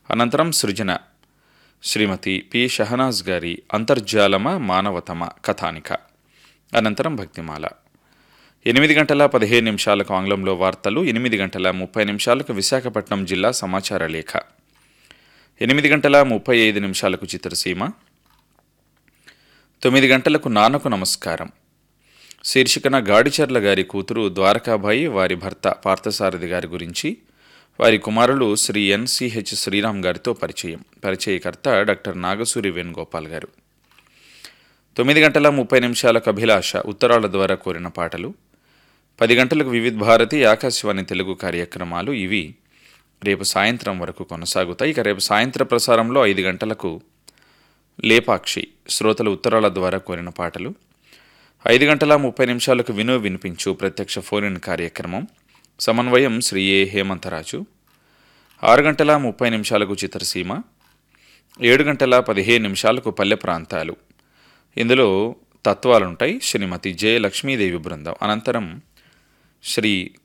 అనంతరం సృజన శ్రీమతి పి షహనాజ్ గారి అంతర్జాలమ మానవతమ కథానిక అనంతరం భక్తిమాల ఎనిమిది గంటల పదిహేను నిమిషాలకు ఆంగ్లంలో వార్తలు ఎనిమిది గంటల ముప్పై నిమిషాలకు విశాఖపట్నం జిల్లా సమాచార లేఖ ఎనిమిది గంటల ముప్పై ఐదు నిమిషాలకు చిత్రసీమ తొమ్మిది గంటలకు నాన్నకు నమస్కారం శీర్షికన గాడిచర్ల గారి కూతురు ద్వారకాబాయి వారి భర్త పార్థసారథి గారి గురించి వారి కుమారులు శ్రీ ఎన్సిహెచ్ శ్రీరామ్ గారితో పరిచయం పరిచయకర్త డాక్టర్ నాగసూరి వేణుగోపాల్ గారు తొమ్మిది గంటల ముప్పై నిమిషాలకు అభిలాష ఉత్తరాల ద్వారా కోరిన పాటలు పది గంటలకు వివిధ భారతి ఆకాశవాణి తెలుగు కార్యక్రమాలు ఇవి రేపు సాయంత్రం వరకు కొనసాగుతాయి ఇక రేపు సాయంత్ర ప్రసారంలో ఐదు గంటలకు లేపాక్షి శ్రోతల ఉత్తరాల ద్వారా కోరిన పాటలు ఐదు గంటల ముప్పై నిమిషాలకు విను వినిపించు ప్రత్యక్ష ఫోన్ కార్యక్రమం సమన్వయం శ్రీ ఏ హేమంతరాజు ఆరు గంటల ముప్పై నిమిషాలకు చిత్రసీమ ఏడు గంటల పదిహేను నిమిషాలకు పల్లె ప్రాంతాలు ఇందులో తత్వాలుంటాయి శ్రీమతి జె లక్ష్మీదేవి బృందం అనంతరం శ్రీ